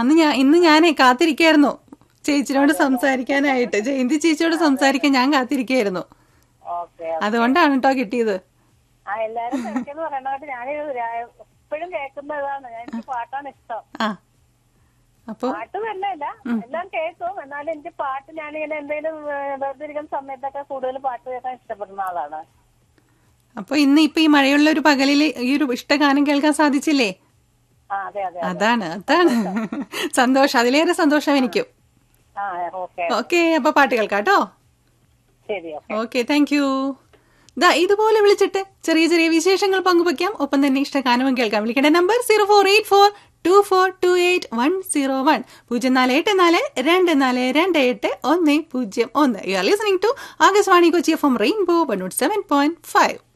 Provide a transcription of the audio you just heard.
അന്ന് ഞാൻ ഇന്ന് ഞാനേ കാത്തിരിക്കായിരുന്നു ചേച്ചിനോട് സംസാരിക്കാനായിട്ട് ജയന്തി ചേച്ചിയോട് സംസാരിക്കാൻ ഞാൻ കാത്തിരിക്കായിരുന്നു ഓക്കെ അതുകൊണ്ടാണ് കേട്ടോ കിട്ടിയത് ആ എല്ലാരും തിരക്കെന്ന് പറയണോട്ട് ഞാൻ എപ്പോഴും കേൾക്കുന്ന ഇതാണ് എനിക്ക് പാട്ടാണ് ഇഷ്ടം ആ അപ്പൊ പാട്ട് തന്നെയല്ല എല്ലാം കേൾക്കും എന്നാലും എനിക്ക് പാട്ട് ഞാനിങ്ങനെ എന്തെങ്കിലും ഏഹ്, വെറുതെ ഇരിക്കുന്ന സമയത്തൊക്കെ കൂടുതൽ പാട്ട് കേൾക്കാൻ ഇഷ്ടപ്പെടുന്ന ആളാണ് അപ്പൊ ഇന്ന് ഇപ്പൊ ഈ മഴയുള്ള ഒരു പകലില് ഈ ഒരു ഇഷ്ടഗാനം കേൾക്കാൻ സാധിച്ചില്ലേ ആ അതെ അതെ അതാണ് അതാണ് സന്തോഷം അതിലേറെ സന്തോഷം എനിക്കും ആ ഓക്കെ ഓക്കെ അപ്പൊ പാട്ട് കേൾക്കാട്ടോ ശരി ഓക്കെ ഓക്കെ താങ്ക് യു ദാ ഇതുപോലെ വിളിച്ചിട്ട് ചെറിയ ചെറിയ വിശേഷങ്ങൾ പങ്കുവയ്ക്കാം ഒപ്പം തന്നെ ഇഷ്ടഗാനവും കേൾക്കാം വിളിക്കേണ്ട number zero four eight four two four two eight one zero one പൂജ്യം നാല് എട്ട് നാല് രണ്ട് നാല് രണ്ട് എട്ട് ഒന്ന് പൂജ്യം ഒന്ന് you are listening to Akashvani Kochi F M rainbow one naught seven point five